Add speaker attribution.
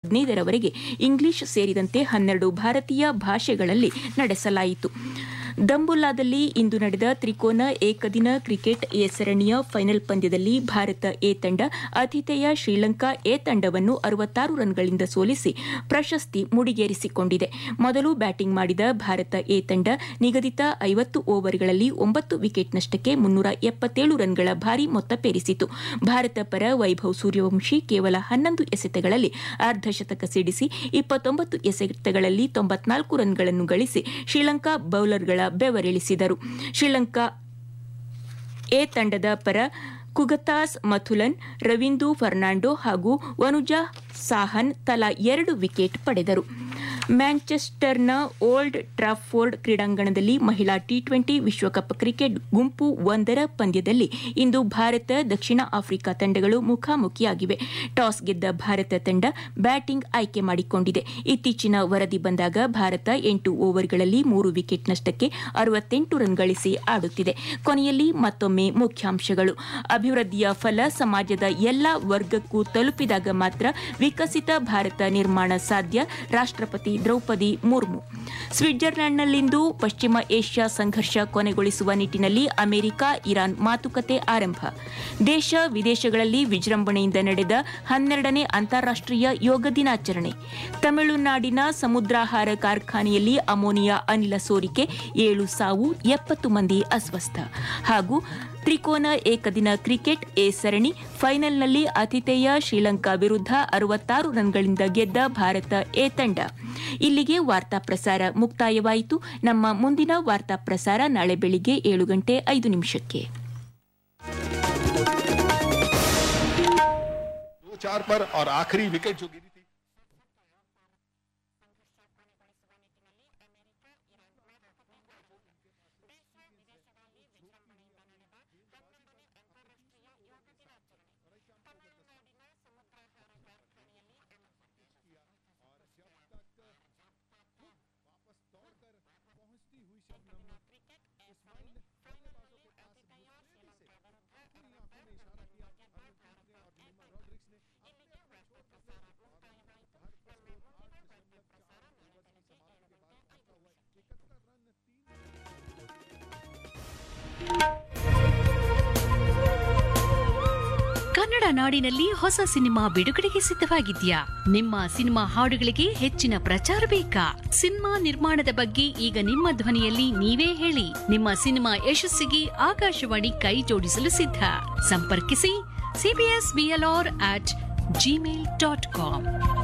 Speaker 1: ಹದಿನೈದರವರೆಗೆ English ಸೇರಿದಂತೆ ಹನ್ನೆರಡು ಭಾರತೀಯ ಭಾಷೆಗಳಲ್ಲಿ ನಡೆಸಲಾಯಿತು ದಂಬುಲ್ಲಾದಲ್ಲಿ ಇಂದು ನಡೆದ ತ್ರಿಕೋನ ಏಕದಿನ ಕ್ರಿಕೆಟ್ ಎ ಸರಣಿಯ ಫೈನಲ್ ಪಂದ್ಯದಲ್ಲಿ ಭಾರತ ಎ ತಂಡ ಆತಿಥೇಯ ಶ್ರೀಲಂಕಾ ಎ ತಂಡವನ್ನು ಅರವತ್ತಾರು ರನ್ಗಳಿಂದ ಸೋಲಿಸಿ ಪ್ರಶಸ್ತಿ ಮುಡಿಗೇರಿಸಿಕೊಂಡಿದೆ ಮೊದಲು ಬ್ಯಾಟಿಂಗ್ ಮಾಡಿದ ಭಾರತ ಎ ತಂಡ ನಿಗದಿತ ಐವತ್ತು ಓವರ್ಗಳಲ್ಲಿ ಒಂಬತ್ತು ವಿಕೆಟ್ ನಷ್ಟಕ್ಕೆ ಮುನ್ನೂರ ಎಪ್ಪತ್ತೇಳು ರನ್ಗಳ ಭಾರಿ ಮೊತ್ತ ಪೇರಿಸಿತು ಭಾರತ ಪರ ವೈಭವ್ ಸೂರ್ಯವಂಶಿ ಕೇವಲ ಹನ್ನೊಂದು ಎಸೆತಗಳಲ್ಲಿ ಅರ್ಧಶತಕ ಸಿಡಿಸಿ ಇಪ್ಪತ್ತೊಂಬತ್ತು ಎಸೆತಗಳಲ್ಲಿ ತೊಂಬತ್ನಾಲ್ಕು ರನ್ಗಳನ್ನು ಗಳಿಸಿ ಶ್ರೀಲಂಕಾ ಬೌಲರ್ಗಳ ಬೆವರಿಳಿಸಿದರು ಶ್ರೀಲಂಕಾ ಎ ತಂಡದ ಪರ ಕುಗತಾಸ್ ಮಥುಲನ್ ರವೀಂದು ಫರ್ನಾಂಡೋ ಹಾಗೂ ವನುಜಾ ಸಾಹನ್ ತಲಾ ಎರಡು ವಿಕೆಟ್ ಪಡೆದರು ಮ್ಯಾಂಚೆಸ್ಟರ್ನ ಓಲ್ಡ್ ಟ್ರಾಫೋರ್ಡ್ ಕ್ರೀಡಾಂಗಣದಲ್ಲಿ ಮಹಿಳಾ ಟಿ ಟ್ವೆಂಟಿ ವಿಶ್ವಕಪ್ ಕ್ರಿಕೆಟ್ ಗುಂಪು ಒಂದರ ಪಂದ್ಯದಲ್ಲಿ ಇಂದು ಭಾರತ ದಕ್ಷಿಣ ಆಫ್ರಿಕಾ ತಂಡಗಳು ಮುಖಾಮುಖಿಯಾಗಿವೆ ಟಾಸ್ ಗೆದ್ದ ಭಾರತ ತಂಡ ಬ್ಯಾಟಿಂಗ್ ಆಯ್ಕೆ ಮಾಡಿಕೊಂಡಿದೆ ಇತ್ತೀಚಿನ ವರದಿ ಬಂದಾಗ ಭಾರತ ಎಂಟು ಓವರ್ಗಳಲ್ಲಿ ಮೂರು ವಿಕೆಟ್ ನಷ್ಟಕ್ಕೆ ಅರವತ್ತೆಂಟು ರನ್ ಗಳಿಸಿ ಆಡುತ್ತಿದೆ ಕೊನೆಯಲ್ಲಿ ಮತ್ತೊಮ್ಮೆ ಮುಖ್ಯಾಂಶಗಳು ಅಭಿವೃದ್ಧಿಯ ಫಲ ಸಮಾಜದ ಎಲ್ಲಾ ವರ್ಗಕ್ಕೂ ತಲುಪಿದಾಗ ಮಾತ್ರ ವಿಕಸಿತ ಭಾರತ ನಿರ್ಮಾಣ ಸಾಧ್ಯ ರಾಷ್ಟ್ರಪತಿ ದ್ರೌಪದಿ ಮುರ್ಮು ಸ್ವಿಟ್ಜರ್ಲೆಂಡ್ನಲ್ಲಿಂದು ಪಶ್ಚಿಮ ಏಷ್ಯಾ ಸಂಘರ್ಷ ಕೊನೆಗೊಳಿಸುವ ನಿಟ್ಟಿನಲ್ಲಿ ಅಮೆರಿಕ ಇರಾನ್ ಮಾತುಕತೆ ಆರಂಭ ದೇಶ ವಿದೇಶಗಳಲ್ಲಿ ವಿಜೃಂಭಣೆಯಿಂದ ನಡೆದ ಹನ್ನೆರಡನೇ ಅಂತಾರಾಷ್ಟೀಯ ಯೋಗ ದಿನಾಚರಣೆ ತಮಿಳುನಾಡಿನ ಸಮುದ್ರಾಹಾರ ಕಾರ್ಖಾನೆಯಲ್ಲಿ ಅಮೋನಿಯಾ ಅನಿಲ ಸೋರಿಕೆ ಏಳು ಸಾವು ಎಪ್ಪತ್ತು ಮಂದಿ ಅಸ್ವಸ್ಥ ಹಾಗೂ ತ್ರಿಕೋನ ಏಕದಿನ ಕ್ರಿಕೆಟ್ ಎ ಸರಣಿ ಫೈನಲ್ನಲ್ಲಿ ಆತಿಥೇಯ ಶ್ರೀಲಂಕಾ ವಿರುದ್ಧ ಅರವತ್ತಾರು ರನ್ಗಳಿಂದ ಗೆದ್ದ ಭಾರತ ಎ ತಂಡ ಇಲ್ಲಿಗೆ ವಾರ್ತಾ ಪ್ರಸಾರ ಮುಕ್ತಾಯವಾಯಿತು ನಮ್ಮ ಮುಂದಿನ ವಾರ್ತಾ ಪ್ರಸಾರ ನಾಳೆ ಬೆಳಿಗ್ಗೆ ಏಳು ಗಂಟೆ ಐದು ನಿಮಿಷಕ್ಕೆ
Speaker 2: दो चार पर और आखिरी विकेट जो गिरी थी
Speaker 3: ಕನ್ನಡ ನಾಡಿನಲ್ಲಿ ಹೊಸ ಸಿನಿಮಾ ಬಿಡುಗಡೆಗೆ ಸಿದ್ಧವಾಗಿದ್ಯಾ ನಿಮ್ಮ ಸಿನಿಮಾ ಹಾಡುಗಳಿಗೆ ಹೆಚ್ಚಿನ ಪ್ರಚಾರ ಬೇಕಾ ಸಿನಿಮಾ ನಿರ್ಮಾಣದ ಬಗ್ಗೆ ಈಗ ನಿಮ್ಮ ಧ್ವನಿಯಲ್ಲಿ ನೀವೇ ಹೇಳಿ ನಿಮ್ಮ ಸಿನಿಮಾ ಯಶಸ್ಸಿಗೆ ಆಕಾಶವಾಣಿ ಕೈ ಜೋಡಿಸಲು ಸಿದ್ಧ ಸಂಪರ್ಕಿಸಿ CBS BLR at Gmail dot com